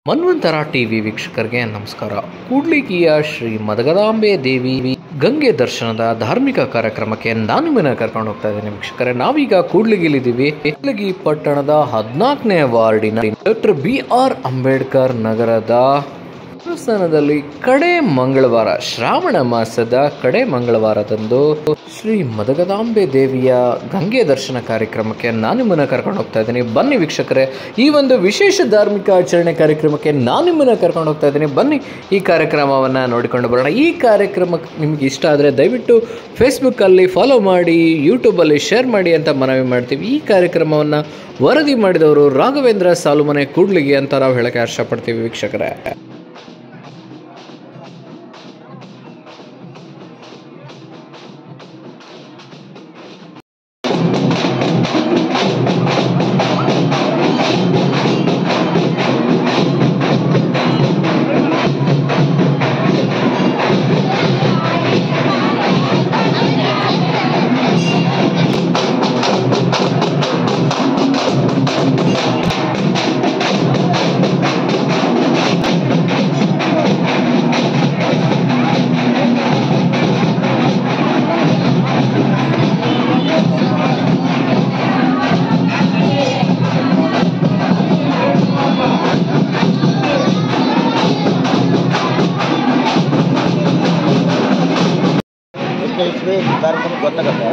ಮನ್ವಂತರ ಟಿವಿ ವೀಕ್ಷಕರಿಗೆ ನಮಸ್ಕಾರ ಕೂಡ್ಲಿಗಿಯ ಶ್ರೀ ಮದಗದಾಂಬೆ ದೇವಿ ಗಂಗೆ ದರ್ಶನದ ಧಾರ್ಮಿಕ ಕಾರ್ಯಕ್ರಮಕ್ಕೆ ನಾನು ನಿಮ್ಮನ್ನ ಕರ್ಕೊಂಡು ಹೋಗ್ತಾ ಇದ್ದೇನೆ ವೀಕ್ಷಕರೇ ನಾವೀಗ ಕೂಡ್ಲಿಗಿಲಿದ್ದೀವಿ ಕೂಡ್ಲಿಗಿ ಪಟ್ಟಣದ ಹದಿನಾಲ್ಕನೇ ವಾರ್ಡಿನ ಡಾಕ್ಟರ್ ಬಿ ಆರ್ ಅಂಬೇಡ್ಕರ್ ನಗರದ ದೇವಸ್ಥಾನದಲ್ಲಿ ಕಡೆ ಮಂಗಳವಾರ ಶ್ರಾವಣ ಮಾಸದ ಕಡೆ ಮಂಗಳವಾರದಂದು ಶ್ರೀ ಮದಗದಾಂಬೆ ದೇವಿಯ ಗಂಗೆ ದರ್ಶನ ಕಾರ್ಯಕ್ರಮಕ್ಕೆ ನಾನು ನಿಮ್ಮನ್ನ ಕರ್ಕೊಂಡು ಹೋಗ್ತಾ ಇದ್ದೀನಿ ಬನ್ನಿ ವೀಕ್ಷಕರೇ ಈ ಒಂದು ವಿಶೇಷ ಧಾರ್ಮಿಕ ಆಚರಣೆ ಕಾರ್ಯಕ್ರಮಕ್ಕೆ ನಾನು ನಿಮ್ಮನ್ನ ಕರ್ಕೊಂಡು ಹೋಗ್ತಾ ಇದ್ದೀನಿ ಬನ್ನಿ ಈ ಕಾರ್ಯಕ್ರಮವನ್ನು ನೋಡಿಕೊಂಡು ಬರೋಣ ಈ ಕಾರ್ಯಕ್ರಮ ನಿಮ್ಗೆ ಇಷ್ಟ ಆದರೆ ದಯವಿಟ್ಟು ಫೇಸ್ಬುಕ್ಕಲ್ಲಿ ಫಾಲೋ ಮಾಡಿ ಯೂಟ್ಯೂಬಲ್ಲಿ ಶೇರ್ ಮಾಡಿ ಅಂತ ಮನವಿ ಮಾಡ್ತೀವಿ ಈ ಕಾರ್ಯಕ್ರಮವನ್ನು ವರದಿ ಮಾಡಿದವರು ರಾಘವೇಂದ್ರ ಸಾಲುಮನೆ ಕೂಡ್ಲಿಗೆ ಅಂತ ನಾವು ಹೇಳಕ್ಕೆ ಇಷ್ಟಪಡ್ತೀವಿ ವೀಕ್ಷಕರೇ ಇಷ್ಟು ಇಸ್ವಿ ಕಾರ್ಯಕ್ರಮ ಗೊತ್ತಾಗತ್ತೆ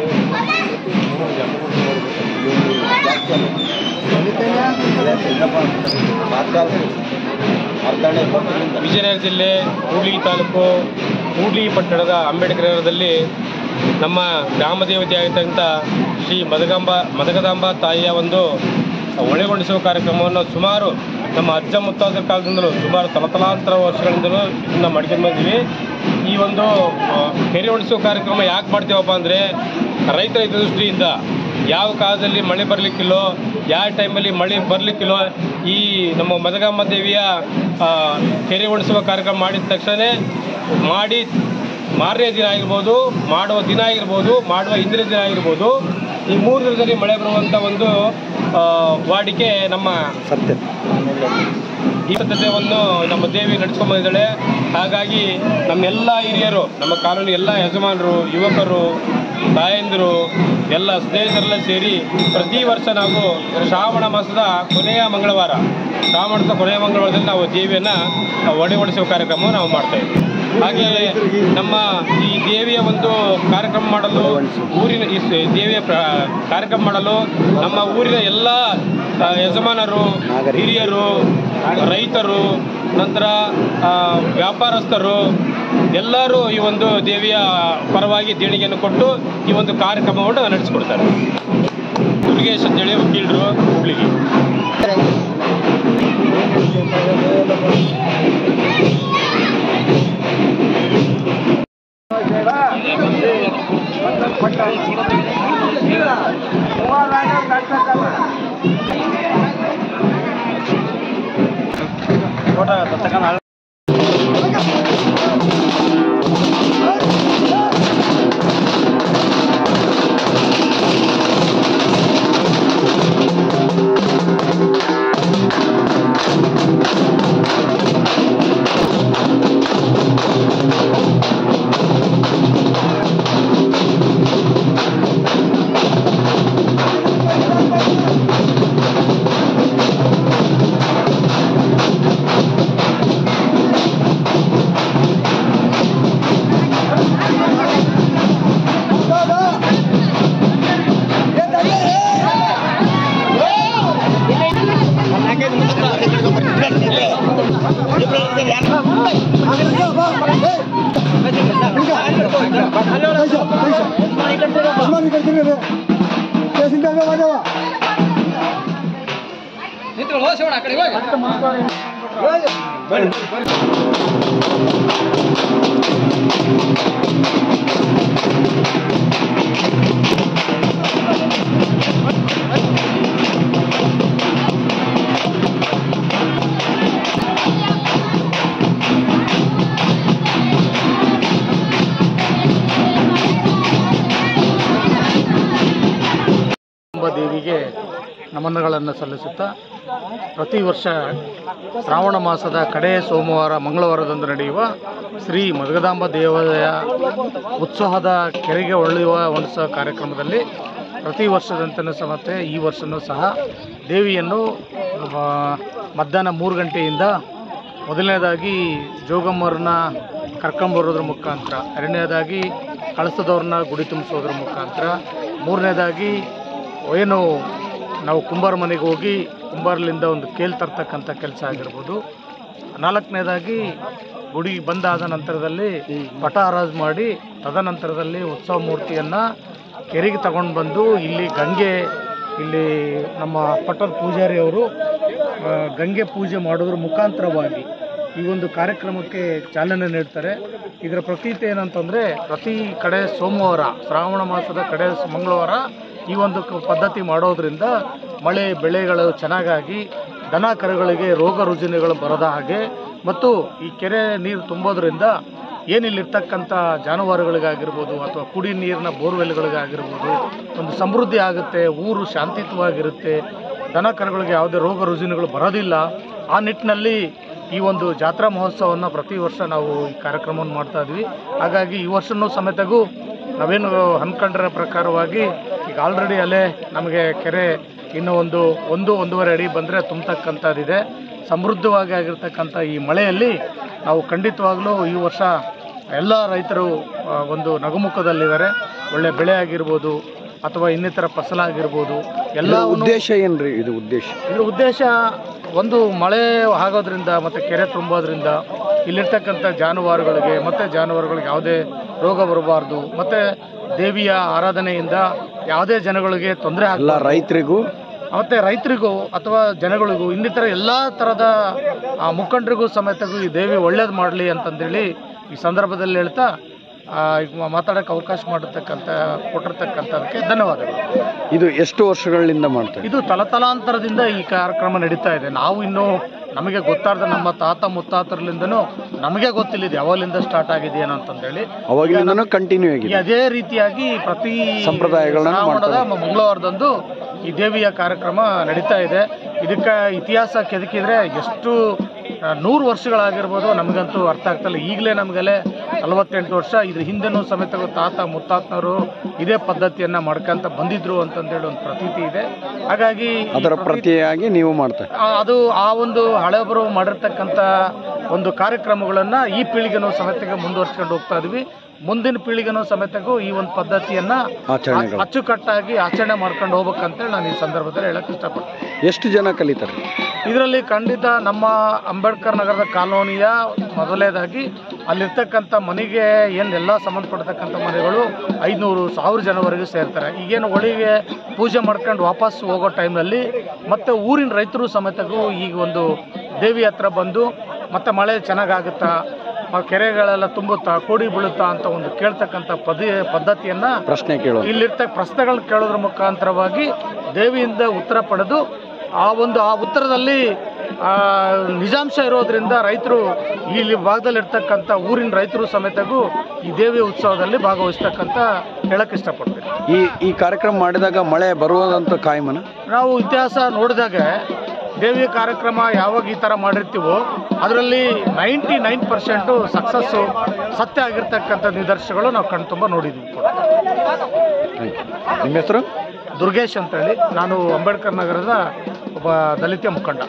ಮಾರ್ತಾಂಡೆ ವಿಜಯನಗರ ಜಿಲ್ಲೆ ಕೂಡ್ಲಿಗಿ ತಾಲೂಕು ಕೂಡ್ಲಿಗಿ ಪಟ್ಟಣದ ಅಂಬೇಡ್ಕರ್ ನಗರದಲ್ಲಿ ನಮ್ಮ ಗ್ರಾಮ ದೇವತೆ ಆಗಿರ್ತಕ್ಕಂಥ ಶ್ರೀ ಮದಗಂಬ ಮದಗದಾಂಬ ತಾಯಿಯ ಒಂದು ಒಳೆಗೊಳಿಸುವ ಕಾರ್ಯಕ್ರಮವನ್ನು ಸುಮಾರು ನಮ್ಮ ಅಜ್ಜ ಮುತ್ತಾದರ ಕಾಲದಿಂದಲೂ ಸುಮಾರು ತಲತಲಾಂತರ ವರ್ಷಗಳಿಂದಲೂ ಇದನ್ನ ಮಾಡ್ಕೊಂಡು ಬಂದಿವಿ ಈ ಒಂದು ಆ, ಕೆರೆ ಉಳಿಸುವ ಕಾರ್ಯಕ್ರಮ ಯಾಕೆ ಮಾಡ್ತೀವಪ್ಪ ಅಂದರೆ ರೈತರ ದೃಷ್ಟಿಯಿಂದ ಯಾವ ಕಾಲದಲ್ಲಿ ಮಳೆ ಬರಲಿಕ್ಕಿಲ್ಲೋ ಯಾವ ಟೈಮಲ್ಲಿ ಮಳೆ ಬರಲಿಕ್ಕಿಲ್ಲೋ ಈ ನಮ್ಮ ಮದಗಮ್ಮ ದೇವಿಯ ಆ, ಕೆರೆ ಉಳಿಸುವ ಕಾರ್ಯಕ್ರಮ ಮಾಡಿದ ತಕ್ಷಣ ಮಾಡಿ ಮಾರನೇ ದಿನ ಆಗಿರ್ಬೋದು ಮಾಡುವ ದಿನ ಆಗಿರ್ಬೋದು ಮಾಡುವ ಹಿಂದಿನ ದಿನ ಆಗಿರ್ಬೋದು ಈ ಮೂರು ದಿನದಲ್ಲಿ ಮಳೆ ಬರುವಂಥ ಒಂದು ಆ, ವಾಡಿಕೆ ನಮ್ಮ ಸತ್ಯ ಈ ಪದ್ಧತಿಯನ್ನು ನಮ್ಮ ದೇವಿ ನಡೆಸ್ಕೊಂಡು ಬಂದಿದ್ದಾಳೆ ಹಾಗಾಗಿ ನಮ್ಮೆಲ್ಲ ಹಿರಿಯರು ನಮ್ಮ ಕಾಲೋನಿ ಎಲ್ಲ ಯಜಮಾನರು ಯುವಕರು ತಾಯಂದಿರು ಎಲ್ಲ ಸ್ನೇಹಿತರೆಲ್ಲ ಸೇರಿ ಪ್ರತಿ ವರ್ಷ ನಾವು ಶ್ರಾವಣ ಮಾಸದ ಕೊನೆಯ ಮಂಗಳವಾರ ಶ್ರಾವಣದ ಕೊನೆಯ ಮಂಗಳವಾರದಲ್ಲಿ ನಾವು ದೇವಿಯನ್ನು ಒಡೆಗೊಳಿಸುವ ಕಾರ್ಯಕ್ರಮ ನಾವು ಮಾಡ್ತಾ ಇದ್ದೀವಿ ಹಾಗೆ ನಮ್ಮ ಈ ದೇವಿಯ ಒಂದು ಕಾರ್ಯಕ್ರಮ ಮಾಡಲು ಊರಿನ ಈ ಸ- ದೇವಿಯ ಪ್ರ- ಕಾರ್ಯಕ್ರಮ ಮಾಡಲು ನಮ್ಮ ಊರಿನ ಎಲ್ಲ ಆ, ಯಜಮಾನರು ಹಿರಿಯರು ರೈತರು ನಂತರ ಆ, ವ್ಯಾಪಾರಸ್ಥರು ಎಲ್ಲರೂ ಈ ಒಂದು ದೇವಿಯ ಪರವಾಗಿ ದೇಣಿಗೆಯನ್ನು ಕೊಟ್ಟು ಈ ಒಂದು ಕಾರ್ಯಕ್ರಮವನ್ನು ನಡೆಸಿಕೊಡ್ತಾರೆ ಮುರುಗೇಶ್ ಅಂತೇಳಿ ವಕೀಲರು ಹುಬ್ಳಿಗೆ ದೇವಿಗೆ ನಮನಗಳನ್ನು ಸಲ್ಲಿಸುತ್ತಾ ಪ್ರತಿ ವರ್ಷ ಶ್ರಾವಣ ಮಾಸದ ಕಡೆಯ ಸೋಮವಾರ ಮಂಗಳವಾರದಂದು ನಡೆಯುವ ಶ್ರೀ ಮದಗದಾಂಬ ದೇವಾಲಯ ಉತ್ಸವದ ಕೆರೆಗೆ ಒಳ್ಳೆಯುವ ಒಂದು ಕಾರ್ಯಕ್ರಮದಲ್ಲಿ ಪ್ರತಿ ವರ್ಷದಂತೆಯೂ ಸಮತೆ ಈ ವರ್ಷವೂ ಸಹ ದೇವಿಯನ್ನು ಆ, ಮಧ್ಯಾಹ್ನ ಮೂರು ಗಂಟೆಯಿಂದ ಮೊದಲನೇದಾಗಿ ಜೋಗಮ್ಮರನ್ನ ಕರ್ಕೊಂಬರೋದ್ರ ಮುಖಾಂತರ ಎರಡನೇದಾಗಿ ಕಳಸದವ್ರನ್ನ ಗುಡಿ ತುಂಬಿಸೋದ್ರ ಮುಖಾಂತರ ಮೂರನೇದಾಗಿ ಏನು ನಾವು ಕುಂಬಾರ ಮನೆಗೆ ಹೋಗಿ ಕುಂಬಾರಲಿಂದ ಒಂದು ಕೇಲ್ ತರ್ತಕ್ಕಂಥ ಕೆಲಸ ಆಗಿರ್ಬೋದು ನಾಲ್ಕನೇದಾಗಿ ಗುಡಿ ಬಂದಾದ ನಂತರದಲ್ಲಿ ಪಟ ಹರಾಜು ಮಾಡಿ ತದನಂತರದಲ್ಲಿ ಉತ್ಸವ ಮೂರ್ತಿಯನ್ನು ಕೆರೆಗೆ ತಗೊಂಡು ಬಂದು ಇಲ್ಲಿ ಗಂಗೆ ಇಲ್ಲಿ ನಮ್ಮ ಪಟ್ಟದ ಪೂಜಾರಿ ಅವರು ಆ, ಗಂಗೆ ಪೂಜೆ ಮಾಡೋದ್ರ ಮುಖಾಂತರವಾಗಿ ಈ ಒಂದು ಕಾರ್ಯಕ್ರಮಕ್ಕೆ ಚಾಲನೆ ನೀಡ್ತಾರೆ ಇದರ ಪ್ರತೀತಿ ಏನಂತಂದರೆ ಪ್ರತಿ ಕಡೆ ಸೋಮವಾರ ಶ್ರಾವಣ ಮಾಸದ ಕಡೆ ಮಂಗಳವಾರ ಈ ಒಂದು ಕ- ಪದ್ಧತಿ ಮಾಡೋದ್ರಿಂದ ಮಳೆ ಬೆಳೆಗಳು ಚೆನ್ನಾಗಾಗಿ ದನ ಕರುಗಳಿಗೆ ರೋಗ ರುಜಿನಗಳು ಬರದ ಹಾಗೆ ಮತ್ತು ಈ ಕೆರೆ ನೀರು ತುಂಬೋದ್ರಿಂದ ಏನಿಲ್ಲಿರ್ತಕ್ಕಂಥ ಜಾನುವಾರುಗಳಿಗಾಗಿರ್ಬೋದು ಅಥವಾ ಕುಡಿ ನೀರಿನ ಬೋರ್ವೆಲ್ಗಳಿಗಾಗಿರ್ಬೋದು ಒಂದು ಸಮೃದ್ಧಿ ಆಗುತ್ತೆ ಊರು ಶಾಂತಿಯುತವಾಗಿರುತ್ತೆ ದನ ಕರುಗಳಿಗೆ ಯಾವುದೇ ರೋಗ ರುಜಿನಗಳು ಬರೋದಿಲ್ಲ ಆ ನಿಟ್ಟಿನಲ್ಲಿ ಈ ಒಂದು ಜಾತ್ರಾ ಮಹೋತ್ಸವವನ್ನು ಪ್ರತಿ ವರ್ಷ ನಾವು ಈ ಕಾರ್ಯಕ್ರಮವನ್ನು ಮಾಡ್ತಾ ಇದ್ವಿ ಹಾಗಾಗಿ ಈ ವರ್ಷನೂ ಸಮೇತಗೂ ನಾವೇನು ಅಂದ್ಕೊಂಡಿರೋ ಪ್ರಕಾರವಾಗಿ ಈಗ ಆಲ್ರೆಡಿ ಅಲ್ಲೇ ನಮಗೆ ಕೆರೆ ಇನ್ನೂ ಒಂದು ಒಂದು ಒಂದೂವರೆ ಅಡಿ ಬಂದರೆ ತುಂಬತಕ್ಕಂಥದ್ದಿದೆ ಸಮೃದ್ಧವಾಗಿ ಆಗಿರ್ತಕ್ಕಂಥ ಈ ಮಳೆಯಲ್ಲಿ ನಾವು ಖಂಡಿತವಾಗ್ಲೂ ಈ ವರ್ಷ ಎಲ್ಲ ರೈತರು ಆ, ಒಂದು ನಗುಮುಖದಲ್ಲಿದ್ದಾರೆ ಒಳ್ಳೆ ಬೆಳೆ ಆಗಿರ್ಬೋದು ಅಥವಾ ಇನ್ನಿತರ ಫಸಲಾಗಿರ್ಬೋದು ಎಲ್ಲ ಉದ್ದೇಶ ಏನ್ರಿ ಇದು ಉದ್ದೇಶ ಇದ್ರ ಉದ್ದೇಶ ಒಂದು ಮಳೆ ಆಗೋದ್ರಿಂದ ಮತ್ತು ಕೆರೆ ತುಂಬೋದ್ರಿಂದ ಇಲ್ಲಿರ್ತಕ್ಕಂಥ ಜಾನುವಾರುಗಳಿಗೆ ಮತ್ತು ಜಾನುವಾರುಗಳಿಗೆ ಯಾವುದೇ ರೋಗ ಬರಬಾರ್ದು ಮತ್ತು ದೇವಿಯ ಆರಾಧನೆಯಿಂದ ಯಾವುದೇ ಜನಗಳಿಗೆ ತೊಂದರೆ ಎಲ್ಲ ಆಗಲ್ಲ ರೈತರಿಗೂ ಮತ್ತು ರೈತರಿಗೂ ಅಥವಾ ಜನಗಳಿಗೂ ಇನ್ನಿತರ ಎಲ್ಲ ಥರದ ಆ, ಮುಖಂಡರಿಗೂ ಸಮೇತಗೂ ಈ ದೇವಿ ಒಳ್ಳೇದು ಮಾಡಲಿ ಅಂತಂದೇಳಿ ಈ ಸಂದರ್ಭದಲ್ಲಿ ಹೇಳ್ತಾ ಆ, ಈಗ ಮಾತಾಡೋಕ್ಕೆ ಅವಕಾಶ ಮಾಡಿರ್ತಕ್ಕಂಥ ಕೊಟ್ಟಿರ್ತಕ್ಕಂಥದಕ್ಕೆ ಧನ್ಯವಾದಗಳು ಇದು ಎಷ್ಟು ವರ್ಷಗಳಿಂದ ಮಾಡ್ತಾರೆ ಇದು ತಲತಲಾಂತರದಿಂದ ಈ ಕಾರ್ಯಕ್ರಮ ನಡೀತಾ ಇದೆ ನಾವು ಇನ್ನೂ ನಮಗೆ ಗೊತ್ತಾರ್ದ ನಮ್ಮ ತಾತ ಮುತ್ತಾತರ್ಲಿಂದನೂ ನಮಗೆ ಗೊತ್ತಿಲ್ಲ ಇದು ಯಾವಾಗಲಿಂದ ಸ್ಟಾರ್ಟ್ ಆಗಿದೆ ಏನೋ ಅಂತಂದೇಳಿ ಅವಾಗಿಂದನೂ ಕಂಟಿನ್ಯೂ ಈ ಆಗಿದೆ ಅದೇ ರೀತಿಯಾಗಿ ಪ್ರತಿ ಸಂಪ್ರದಾಯಗಳನ್ನ ಶ್ರಾವಣದ ಮಾಡ್ತಾರೆ. ಮಂಗಳವಾರದಂದು ಈ ದೇವಿಯ ಕಾರ್ಯಕ್ರಮ ನಡೀತಾ ಇದೆ ಇದಕ್ಕೆ ಇತಿಹಾಸ ಕೆದಕಿದ್ರೆ ಎಷ್ಟು ಆ, ನೂರು ವರ್ಷಗಳಾಗಿರ್ಬೋದು ನಮಗಂತೂ ಅರ್ಥ ಆಗ್ತಲ್ಲ ಈಗಲೇ ನಮಗೆಲ್ಲ ನಲವತ್ತೆಂಟು ವರ್ಷ ಇದ್ರ ಹಿಂದೆನೂ ಸಮೇತ ತಾತ ಮುತ್ತಾತನವರು ಇದೇ ಪದ್ಧತಿಯನ್ನ ಮಾಡ್ಕೊಂತ ಬಂದಿದ್ರು ಅಂತಂದೇಳಿ ಒಂದು ಪ್ರತೀತಿ ಇದೆ ಹಾಗಾಗಿ ಈ ಅದರ ಪ್ರತೀತಿ- ಪ್ರತಿಯಾಗಿ ನೀವು ಮಾಡ್ತಾರೆ ಆ, ಅದು ಆ ಒಂದು ಹಳೆಬರು ಮಾಡಿರ್ತಕ್ಕಂಥ ಒಂದು ಕಾರ್ಯಕ್ರಮಗಳನ್ನ ಈ ಪೀಳಿಗೆನೂ ಸಮೇತಗೆ ಮುಂದುವರ್ಸ್ಕೊಂಡು ಹೋಗ್ತಾ ಇದ್ವಿ ಮುಂದಿನ ಪೀಳಿಗೆನೂ ಸಮೇತಗೂ ಈ ಒಂದು ಪದ್ಧತಿಯನ್ನ ಆಚರಣೆಗಳು ಅಚ್ಚುಕಟ್ಟಾಗಿ ಆಚರಣೆ ಮಾಡ್ಕೊಂಡು ಹೋಗ್ಬೇಕಂತೇಳಿ ನಾನು ಈ ಸಂದರ್ಭದಲ್ಲಿ ಹೇಳಕ್ ಇಷ್ಟಪಡ್ತೀನಿ ಎಷ್ಟು ಜನ ಕಲಿತಾರೆ ಇದರಲ್ಲಿ ಖಂಡಿತ ನಮ್ಮ ಅಂಬೇಡ್ಕರ್ ನಗರದ ಕಾಲೋನಿಯ ಮೊದಲನೇದಾಗಿ ಅಲ್ಲಿರ್ತಕ್ಕಂಥ ಮನೆಗೆ ಏನು ಎಲ್ಲ ಸಂಬಂಧಪಡ್ತಕ್ಕಂಥ ಮನೆಗಳು ಐನೂರು ಸಾವಿರ ಜನವರೆಗೂ ಸೇರ್ತಾರೆ ಈಗೇನು ಒಳಿಗೆ ಪೂಜೆ ಮಾಡ್ಕೊಂಡು ವಾಪಸ್ ಹೋಗೋ ಟೈಮ್ನಲ್ಲಿ ಮತ್ತೆ ಊರಿನ ರೈತರು ಸಮೇತಗೂ ಈಗ ಒಂದು ದೇವಿ ಹತ್ರ ಬಂದು ಮತ್ತೆ ಮಳೆ ಚೆನ್ನಾಗಾಗುತ್ತಾ ಆ ಕೆರೆಗಳೆಲ್ಲ ತುಂಬುತ್ತಾ ಕೋಡಿ ಬೀಳುತ್ತಾ ಅಂತ ಒಂದು ಕೇಳ್ತಕ್ಕಂಥ ಪದ ಪದ್ಧತಿಯನ್ನು ಪ್ರಶ್ನೆ ಕೇಳೋದು ಇಲ್ಲಿರ್ತಕ್ಕ ಪ್ರಶ್ನೆಗಳು ಕೇಳೋದ್ರ ಮುಖಾಂತರವಾಗಿ ದೇವಿಯಿಂದ ಉತ್ತರ ಪಡೆದು ಆ ಒಂದು ಆ ಉತ್ತರದಲ್ಲಿ ಆ, ನಿಜಾಂಶ ಇರೋದ್ರಿಂದ ರೈತರು ಇಲ್ಲಿ ಭಾಗದಲ್ಲಿರ್ತಕ್ಕಂಥ ಊರಿನ ರೈತರು ಸಮೇತಗೂ ಈ ದೇವಿಯ ಉತ್ಸವದಲ್ಲಿ ಭಾಗವಹಿಸ್ತಕ್ಕಂಥ ಹೇಳಕ್ಕೆ ಇಷ್ಟಪಡ್ತೀನಿ ಈ ಈ ಕಾರ್ಯಕ್ರಮ ಮಾಡಿದಾಗ ಮಳೆ ಬರುವುದಂತ ಕಾಯಮನ ನಾವು ಇತಿಹಾಸ ನೋಡಿದಾಗ ದೇವಿಯ ಕಾರ್ಯಕ್ರಮ ಯಾವಾಗ ಈ ಥರ ಮಾಡಿರ್ತೀವೋ ಅದರಲ್ಲಿ ನೈಂಟಿ ನೈನ್ ಪರ್ಸೆಂಟು ಸಕ್ಸಸ್ಸು ಸತ್ಯ ಆಗಿರ್ತಕ್ಕಂಥ ನಿದರ್ಶನಗಳು ನಾವು ಕಣ್ತುಂಬ ನೋಡಿದ್ವಿ ಕೂಡ ನಿಮ್ಮ ಹೆಸರು ದುರ್ಗೇಶ್ ಅಂತೇಳಿ ನಾನು ಅಂಬೇಡ್ಕರ್ ನಗರದ ಒಬ್ಬ ದಲಿತ ಮುಖಂಡ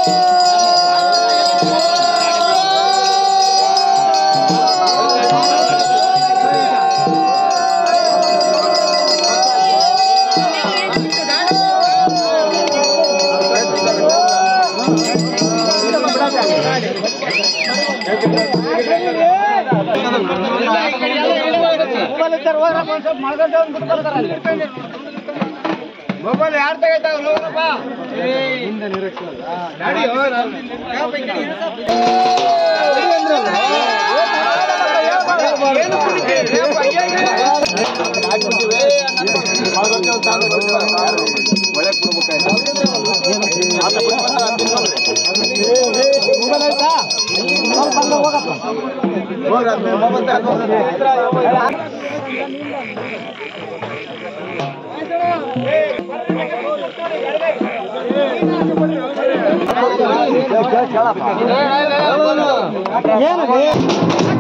ಏನು